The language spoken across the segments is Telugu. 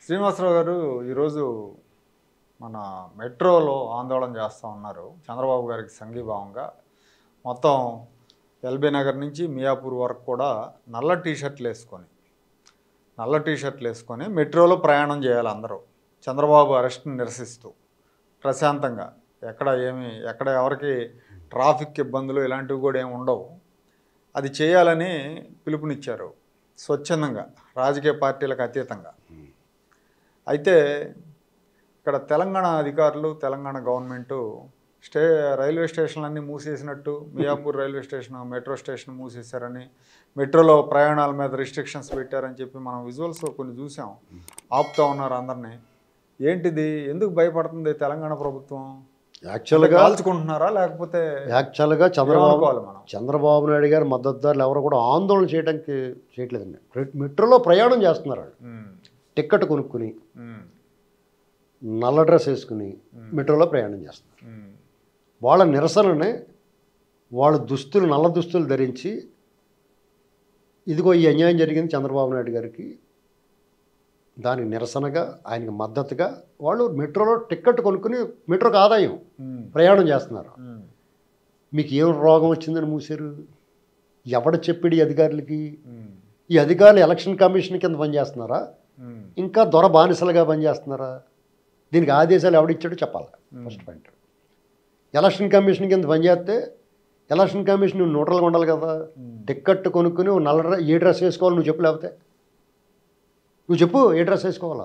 శ్రీనివాసరావు గారు ఈరోజు మన మెట్రోలో ఆందోళన చేస్తూ ఉన్నారు చంద్రబాబు గారికి సంఘీభావంగా మొత్తం ఎల్బీ నగర్ నుంచి మియాపూర్ వరకు కూడా నల్ల టీ షర్ట్లు వేసుకొని నల్ల టీ షర్ట్లు వేసుకొని మెట్రోలో ప్రయాణం చేయాలి అందరూ చంద్రబాబు అరెస్ట్ని నిరసిస్తూ ప్రశాంతంగా ఎక్కడ ఏమి ఎక్కడ ఎవరికి ట్రాఫిక్ ఇబ్బందులు ఇలాంటివి కూడా ఏమి ఉండవు అది చేయాలని పిలుపునిచ్చారు స్వచ్ఛందంగా రాజకీయ పార్టీలకు అతీతంగా అయితే ఇక్కడ తెలంగాణ అధికారులు తెలంగాణ గవర్నమెంటు స్టే రైల్వే స్టేషన్లన్నీ మూసేసినట్టు Miyapur railway station metro station మూసేశారని మెట్రోలో ప్రయాణాల మీద రిస్ట్రిక్షన్స్ పెట్టారని చెప్పి మనం విజువల్స్ కొన్ని చూసాం ఆపుతా ఉన్నారు అందరినీ ఏంటిది ఎందుకు భయపడుతుంది తెలంగాణ ప్రభుత్వం యాక్చువల్గా కాల్చుకుంటున్నారా లేకపోతే యాక్చువల్గా చంద్రబాబు ఏమనుకోవాలి మనం చంద్రబాబు నాయుడు గారి మద్దతుదారులు ఎవరు కూడా ఆందోళన చేయడానికి చేయట్లేదండి మె- మెట్రోలో ప్రయాణం చేస్తున్నారు వాళ్ళు ఉమ్, టిక్కెట్ కొనుక్కుని ఉమ్, నల్ల డ్రెస్ వేసుకుని మెట్రోలో ప్రయాణం చేస్తున్నారు ఉమ్, వాళ్ళ నిరసనని వాళ్ళ దుస్తులు నల్ల దుస్తులు ధరించి ఇదిగో ఈ అన్యాయం జరిగింది చంద్రబాబు నాయుడు గారికి దానికి నిరసనగా ఆయనకి మద్దతుగా వాళ్ళు మెట్రోలో టిక్కెట్ కొనుక్కుని మెట్రోకి ఆదాయం ఉమ్, ప్రయాణం చేస్తున్నారు ఉమ్, మీకు ఏం రోగం వచ్చిందని మూసారు ఎవడ చెప్పాడు ఈ అధికారులకి ఉమ్, ఈ అధికారులు ఎలక్షన్ కమిషన్ కింద పనిచేస్తున్నారా ఉమ్, ఇంకా దొర బానిసలుగా పనిచేస్తున్నారా దీనికి ఆదేశాలు ఎవడిచ్చాడో చెప్పాలి ఫస్ట్ పాయింట్ ఎలక్షన్ కమిషన్ కింద పనిచేస్తే ఎలక్షన్ కమిషన్ నువ్వు న్యూట్రల్గా ఉండాలి కదా ఉమ్. టిక్కెట్ కొనుక్కుని నువ్వు నల్ల డ్రె- ఏ డ్రెస్ వేసుకోవాలి నువ్వు చెప్పు లేకపోతే నువ్వు చెప్పు ఏ డ్రెస్ వేసుకోవాలా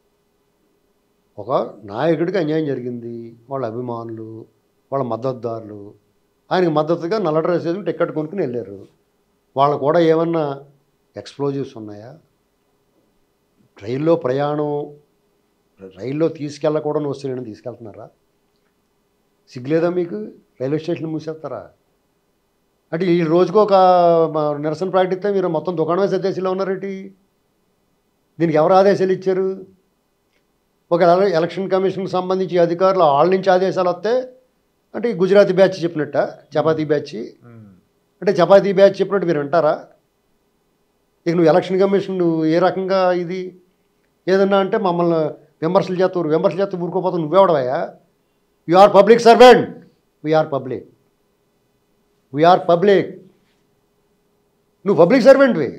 ఒక నాయకుడికి అన్యాయం జరిగింది వాళ్ళ అభిమానులు వాళ్ళ మద్దతుదారులు ఆయనకి మద్దతుగా నల్ల డ్రెస్ వేసుకుని టిక్కెట్ కొనుక్కుని వెళ్ళారు వాళ్ళు కూడా ఏమన్నా ఎక్స్ప్లోజివ్స్ ఉన్నాయా రైల్లో ప్రయాణం రైల్లో తీసుకెళ్ళకూడని వస్తువులను తీసుకెళ్తున్నారా సిగ్గులేదా మీకు రైల్వే స్టేషన్ మూసేస్తారా అంటే ఈ రోజుకు ఒక మ, నిరసన ప్రకటిస్తే మీరు మొత్తం దుకాణమే సర్దేశీలో ఉన్నారేంటి దీనికి ఎవరు ఆదేశాలు ఇచ్చారు ఒక ఎల- ఎలక్షన్ కమిషన్కి సంబంధించి అధికారులు వాళ్ళ నుంచి ఆదేశాలు వస్తే అంటే ఈ గుజరాతీ బ్యాచ్ చెప్పినట్ట చపాతీ బ్యాచ్ ఉమ్, అంటే చపాతీ బ్యాచ్ చెప్పినట్టు మీరు వింటారా ఇక నువ్వు ఎలక్షన్ కమిషన్ నువ్వు ఏ రకంగా ఇది ఏదన్నా అంటే మమ్మల్ని విమర్శలు చేస్తారు విమర్శలు చేస్తూ ఊరుకోపోతావు నువ్వెవడవయ్యా you are public servant we are public we are public నువ్వు పబ్లిక్ సర్వెంట్వి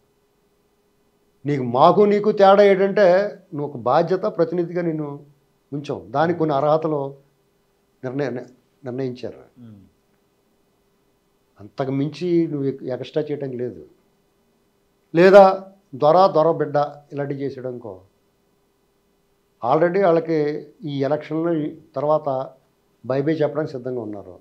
నీకు మాకు నీకు తేడా ఏంటంటే నువ్వు ఒక బాధ్యత ప్రతినిధిగా నిన్ను ఉంచాం దానికి కొన్ని అర్హతలు నిర్ణయ నిర్ణయించారు ఉమ్, అంతకు మించి నువ్వు ఎక్- ఎక్స్ట్రా చేయడం లేదు లేదా దొర దొర బిడ్డ ఇలాంటివి చేసేయడంకో ఆల్రెడీ వాళ్ళకి ఈ ఎలక్షన్ల తర్వాత బై బై చెప్పడానికి సిద్ధంగా ఉన్నారు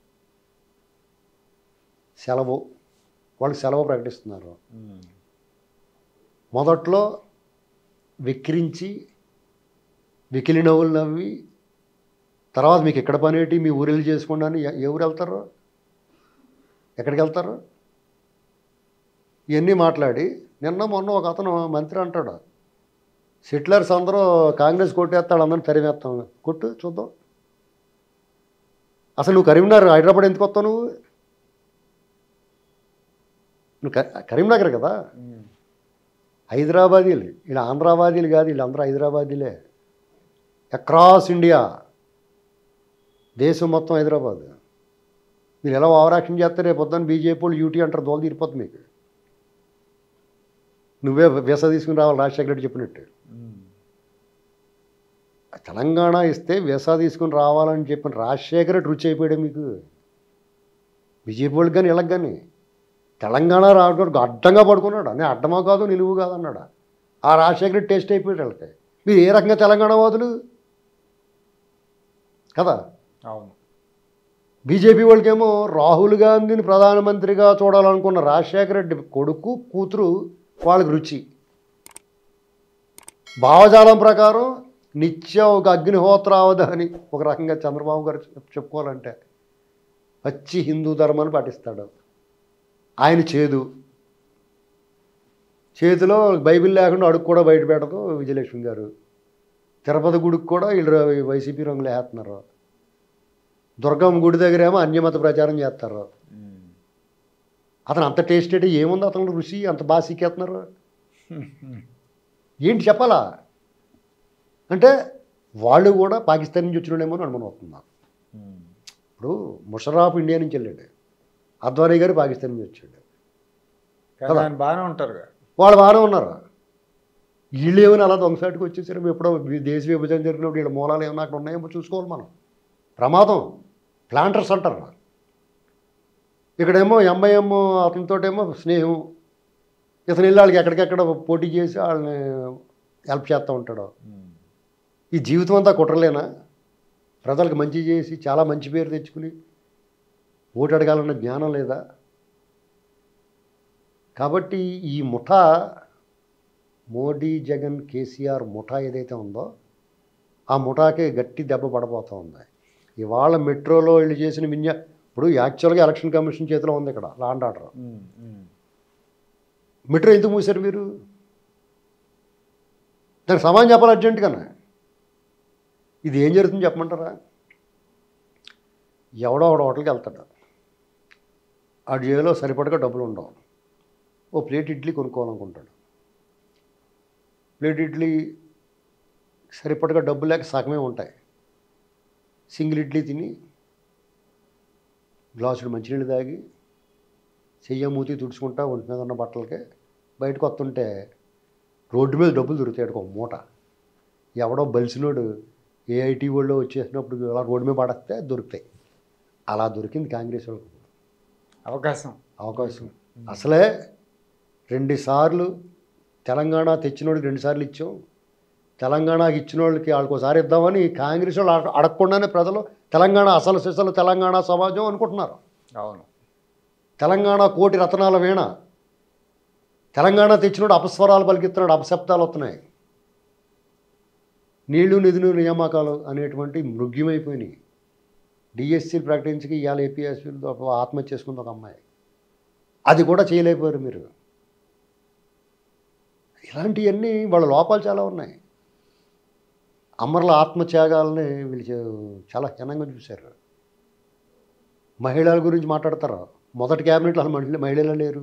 సెలవు వాళ్ళు సెలవు ప్రకటిస్తున్నారు ఉమ్, మొదట్లో వెక్కిరించి వెకిలి నవ్వులు నవ్వి తర్వాత మీకు ఎక్కడ పని ఏంటి మీ ఊరెళ్ళి చేసుకోండి అని ఎ- ఏ ఊరు వెళ్తారు ఎక్కడికి వెళ్తారు ఇవన్నీ మాట్లాడి నిన్న మొన్న ఒక అతను మంత్రి అంటాడు సెటిలర్స్ అందరూ కాంగ్రెస్ కొట్టేస్తాడు అందరిని తరిమేస్తాం కొట్టు చూద్దాం అసలు నువ్వు కరీంనగర్ హైదరాబాద్ ఎందుకు వస్తావు నువ్వు నువ్వు క- కరీంనగర్ కదా ఉమ్, హైదరాబాదీలు వీళ్ళు ఆంధ్రాబాదీలు కాదు వీళ్ళందరూ హైదరాబాదీలే అక్రాస్ ఇండియా దేశం మొత్తం హైదరాబాద్ మీరు ఎలా ఓవరాక్షన్ చేస్తే రేపు పొద్దున్న బీజేపీ వాళ్ళు యూటీ అంటారు దోలు తీరిపోతుంది మీకు నువ్వే వీసా తీసుకుని రావాలి రాజశేఖర రెడ్డి చెప్పినట్టు ఉమ్, తెలంగాణ ఇస్తే వీసా తీసుకుని రావాలని చెప్పిన రాజశేఖర రెడ్డి రుచి అయిపోయాడు మీకు బీజేపీ వాళ్ళకి కానీ వీళ్ళకి కానీ తెలంగాణ రావడానికి అడ్డంగా పడుకున్నాడు నేను అడ్డమా కాదు నిలువు కాదు అన్నాడు ఆ రాజశేఖర రెడ్డి టేస్ట్ అయిపోయాడు వాళ్ళకి మీరు ఏ రకంగా తెలంగాణ వాదులు కదా అవును బీజేపీ వాళ్ళకేమో రాహుల్ గాంధీని ప్రధానమంత్రిగా చూడాలనుకున్న రాజశేఖర రెడ్డి కొడుకు కూతురు వాళ్ళకి రుచి భావజాలం ప్రకారం నిత్యం ఒక అగ్నిహోత్రావధి అని ఒక రకంగా చంద్రబాబు గారు చెప్- చెప్పుకోవాలంటే పచ్చి హిందూ ధర్మాన్ని పాటిస్తాడు ఆయన చేదు చేతిలో బైబిల్ లేకుండా అడుగు కూడా బయట పెట్టదు విజయలక్ష్మి గారు తిరుపతి గుడికి కూడా వీళ్ళు వైసీపీ రంగులు వేస్తున్నారు దుర్గమ్మ గుడి దగ్గర ఏమో అన్యమత ప్రచారం చేస్తారు ఉమ్, అతను అంత టేస్ట్ అంటే ఏముంది అతను రుచి అంత బాగా సిక్కేస్తున్నారు ఏంటి చెప్పాలా అంటే వాళ్ళు కూడా పాకిస్తాన్ నుంచి వచ్చినాడేమో అని అనుమానం వస్తుంది నాకు. ఉమ్. ఇప్పుడు ముషరాఫ్ ఇండియా నుంచి వెళ్ళాడు అద్వానీ గారు పాకిస్తాన్ నుంచి వచ్చాడు కానీ ఆయన బాగానే ఉంటారు వాళ్ళు బాగానే ఉన్నారు వీళ్ళు ఏమైనా అలా దొంగసాటికి వచ్చేసారు ఎప్పుడో వి- దేశ విభజన జరిగినప్పుడు వీళ్ళ మూలాలు ఏమైనా అక్కడ ఉన్నాయేమో చూసుకోవాలి మనం ప్రమాదం ప్లాంటర్స్ అంటారు ఇక్కడేమో ఎంఐఎం అతనితోటేమో స్నేహం ఇతను వెళ్ళి వాళ్ళకి ఎక్కడికెక్కడ పోటీ చేసి వాళ్ళని హెల్ప్ చేస్తూ ఉంటాడు ఈ జీవితం అంతా కుట్రలేనా ప్రజలకు మంచి చేసి చాలా మంచి పేరు తెచ్చుకుని ఓటు అడగాలన్న జ్ఞానం లేదా కాబట్టి ఈ ముఠా మోడీ జగన్ కేసీఆర్ ముఠా ఏదైతే ఉందో ఆ ముఠాకే గట్టి దెబ్బ పడబోతూ ఉంది ఇవాళ మెట్రోలో వీళ్ళు చేసిన విన్యా ఇప్పుడు యాక్చువల్గా ఎలక్షన్ కమిషన్ చేతిలో ఉంది ఇక్కడ లాండ్ ఆర్డర్ మెట్రో ఎందుకు మూసారు మీరు దానికి సమాధానం చెప్పాలి అర్జెంటుగానే ఇది ఏం జరుగుతుంది చెప్పమంటారా ఎవడో ఒకడు హోటల్కి వెళ్తాడు ఆ జేబులో సరిపడగా డబ్బులు ఉండవు ఓ ప్లేట్ ఇడ్లీ కొనుక్కోవాలనుకుంటాడు ప్లేట్ ఇడ్లీ సరిపడగా డబ్బు లేక సగమే ఉంటాయి సింగిల్ ఇడ్లీ తిని గ్లాసుడు మంచినీళ్ళు తాగి చెయ్య మూతి తుడుచుకుంటా ఒంటి మీద ఉన్న బట్టలకి బయటకు వస్తుంటే రోడ్డు మీద డబ్బులు దొరుకుతాయి ఒక మూట ఎవడో బలిసినోడు ఏఐటీ వాళ్ళు వచ్చేసినప్పుడు అలా రోడ్డు మీద పడేస్తే దొరుకుతాయి అలా దొరికింది కాంగ్రెస్ వాళ్ళకి అవకాశం అవకాశం అసలే రెండు సార్లు తెలంగాణ తెచ్చినోడికి రెండు సార్లు ఇచ్చాం తెలంగాణకి ఇచ్చిన వాళ్ళకి వాళ్ళకి ఒకసారి ఇద్దామని కాంగ్రెస్ వాళ్ళు అడగ- అడగకుండానే ప్రజలు తెలంగాణ అసలు సిసలు తెలంగాణ సమాజం అనుకుంటున్నారు అవును తెలంగాణ కోటి రతనాల వీణ తెలంగాణ తెచ్చినోడు అపస్వరాలు పలికిస్తున్నాడు అపశబ్దాలు వస్తున్నాయి నీళ్లు నిధులు నియామకాలు అనేటువంటి మృగ్యమైపోయినాయి డిఎస్సీలు ప్రకటించి ఇవాళ ఏపీఎస్సీలు ఆత్మహత్య చేసుకుంది ఒక అమ్మాయి అది కూడా చేయలేకపోయారు మీరు ఇలాంటివన్నీ వాళ్ళ లోపాలు చాలా ఉన్నాయి అమరుల ఆత్మత్యాగాలని వీళ్ళు చే- చాలా హీనంగా చూశారు మహిళల గురించి మాట్లాడతారు మొదటి క్యాబినెట్లో అసలు మహిళ మహిళలు లేరు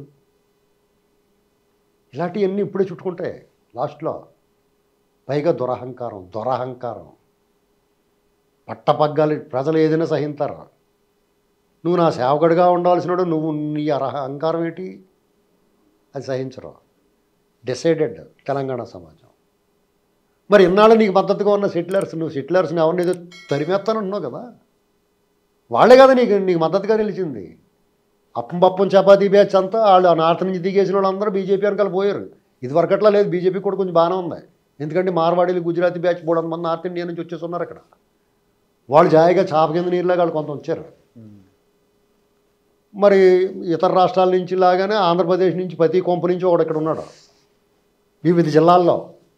ఇలాంటివన్నీ ఇప్పుడే చుట్టుకుంటాయి లాస్ట్లో పైగా దురహంకారం దురహంకారం పట్టపగ్గాలి ప్రజలు ఏదైనా సహింతారు నువ్వు నా సేవకుడిగా ఉండాల్సినోడు నువ్వు నీ అర్హ అహంకారం ఏంటి అది సహించరు డిసైడెడ్ తెలంగాణ సమాజం మరి ఇన్నాళ్ళు నీకు మద్దతుగా ఉన్న సెటిలర్స్ నువ్వు సెటిలర్స్ని ఎవరిని ఏదో తరిమేస్తానంటున్నావు కదా వాళ్ళే కదా నీకు నీకు మద్దతుగా నిలిచింది అప్పం పప్పం చపాతీ బ్యాచ్ అంతా వాళ్ళు ఆ నార్త్ నుంచి దిగేసిన వాళ్ళందరూ బీజేపీ వెనకాల పోయారు ఇది వరకట్లా లేదు బీజేపీ కూడా కొంచెం బాగానే ఉంది ఎందుకంటే మార్వాడీలు గుజరాతీ బ్యాచ్ మూడు వందల మంది నార్త్ ఇండియా నుంచి వచ్చేసి ఉన్నారు అక్కడ వాళ్ళు జాయిగా చాప కింద నీరులాగా వాళ్ళు కొంత వచ్చారు మరి ఇతర రాష్ట్రాల నుంచి లాగానే ఆంధ్రప్రదేశ్ నుంచి ప్రతి కొంప నుంచి ఒకడు ఇక్కడ ఉన్నాడు వివిధ జిల్లాల్లో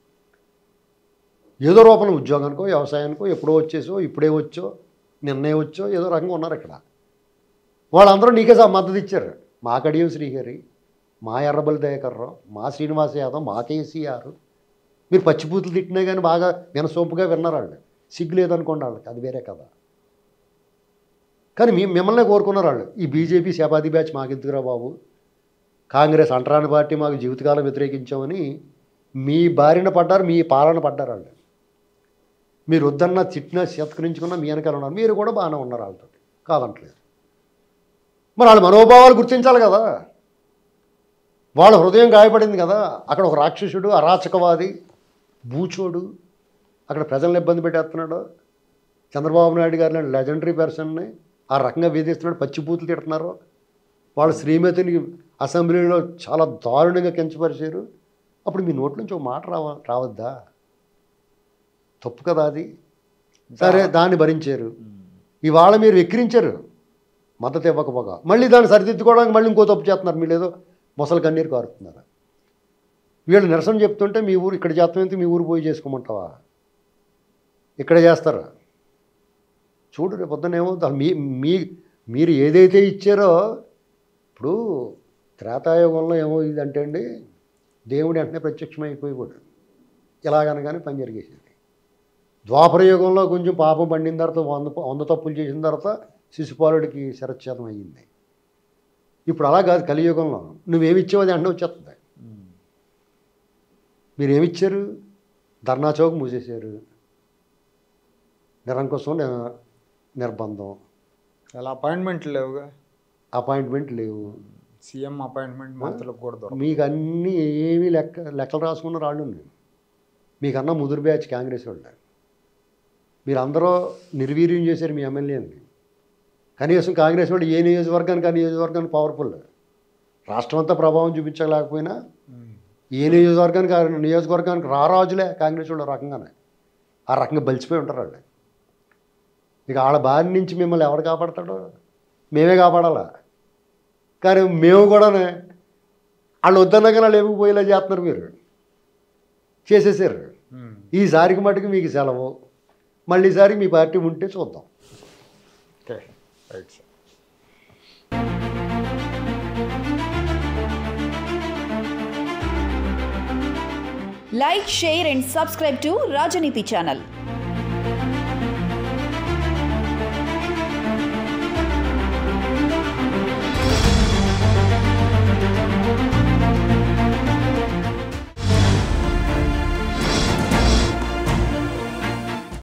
ఏదో రూపంలో ఉద్యోగానికో వ్యవసాయానికో ఎప్పుడో వచ్చేసో ఇప్పుడే వచ్చో నిన్నే వచ్చో ఏదో రకంగా ఉన్నారు ఇక్కడ వాళ్ళందరూ నీకే సా- మద్దతు ఇచ్చారు మా కడియం శ్రీహరి మా ఎర్రబలి దయాకర్రావు మా శ్రీనివాస యాదవ్ మా కేసీఆర్ మీరు పచ్చిపూతులు తిట్టినా కానీ బాగా వినసొంపుగా విన్నారు వాళ్ళు సిగ్గు లేదనుకోండి వాళ్ళకి అది వేరే కదా కానీ మీ మిమ్మల్నే కోరుకున్నారు వాళ్ళు ఈ బీజేపీ శపాది బ్యాచ్ మాకెందుకురా బాబు కాంగ్రెస్ అంటరాని పార్టీ మాకు జీవితకాలం వ్యతిరేకించామని మీ బారిన పడ్డారు మీ పాలన పడ్డారు వాళ్ళు మీరు వద్దన్న తిట్టినా శతకరించుకున్నా మీ వెనకాల ఉన్నారు మీరు కూడా బాగానే ఉన్నారు వాళ్ళతో కాదంటలేదు మరి వాళ్ళ మనోభావాలు గుర్తించాలి కదా వాళ్ళ హృదయం గాయపడింది కదా అక్కడ ఒక రాక్షసుడు అరాచకవాది బూచోడు అక్కడ ప్రజలను ఇబ్బంది పెట్టేస్తున్నాడు చంద్రబాబు నాయుడు గారి లాంటి లెజెండరీ పర్సన్ని ఆ రకంగా వేధిస్తున్నాడు పచ్చిబూతులు తిడుతున్నారు వాళ్ళు శ్రీమతిని అసెంబ్లీలో చాలా దారుణంగా కించపరిచారు అప్పుడు మీ నోటి నుంచి ఒక మాట రావ రావద్దా తప్పు కదా అది సరే దాన్ని భరించారు ఇవాళ మీరు వెక్కిరించారు మద్దతు ఇవ్వకపోగా మళ్ళీ దాన్ని సరిదిద్దుకోవడానికి మళ్ళీ ఇంకో తప్పు చేస్తున్నారు మీరు ఏదో మొసలు కన్నీరు కారుతున్నారు వీళ్ళు నిరసన చెప్తుంటే మీ ఊరు ఇక్కడ చేస్తామంటే మీ ఊరు పోయి చేసుకోమంటావా ఇక్కడ చేస్తారా చూడు రేపు పొద్దున ఏమవుతుంది మీ మీ మీరు ఏదైతే ఇచ్చారో ఇప్పుడు త్రేతాయుగంలో ఏమవుతుందంటే అండి దేవుడు వెంటనే ప్రత్యక్షమైపోయాడు ఇలాగనగానే పని జరిగేసింది ద్వాపర యుగంలో కొంచెం పాపం పండిన తర్వాత వంద వంద తప్పులు చేసిన తర్వాత శిశుపాలుడికి శరచ్ఛేదం అయ్యింది ఇప్పుడు అలా కాదు కలియుగంలో నువ్వేమి ఇచ్చావు అది వెంటనే వచ్చేస్తుంది మీరు ఏమిచ్చారు ధర్నా చౌక్ మూసేశారు నిరంకుశం ని- నిర్బంధం చాలా అపాయింట్మెంట్లు లేవుగా అపాయింట్మెంట్ లేవు సీఎం అపాయింట్మెంట్ మంత్రులకు కూడా దొరకదు మీకు అన్నీ ఏమీ లెక్క లెక్కలు రాసుకున్న రాళ్ళు మీకన్నా ముదురు బ్యాచ్ కాంగ్రెస్ వాళ్ళు మీరు అందరూ నిర్వీర్యం చేశారు మీ ఎమ్మెల్యేని కనీసం కాంగ్రెస్ వాళ్ళు ఏ నియోజకవర్గానికి ఆ నియోజకవర్గానికి పవర్ఫుల్ రాష్ట్రం అంతా ప్రభావం చూపించలేకపోయినా ఏ నియోజకవర్గానికి ఆ నియోజకవర్గానికి రారాజులే కాంగ్రెస్ వాళ్ళు రకంగానే ఆ రకంగా బలిసిపోయి ఉంటారు వాళ్ళు ఇక వాళ్ళ బారి నుంచి మిమ్మల్ని ఎవడు కాపాడతాడో మేమే కాపాడాలా కానీ మేము కూడానే వాళ్ళు వద్దన్నాక వాళ్ళు ఏమిపోయేలా చేస్తున్నారు మీరు చేసేసారు ఉమ్. ఈసారికి మటుకు మీకు సెలవు మళ్ళీ ఈసారికి మీ పార్టీ ఉంటే చూద్దాం okay right sir Like, share, and subscribe to Rajaniti channel.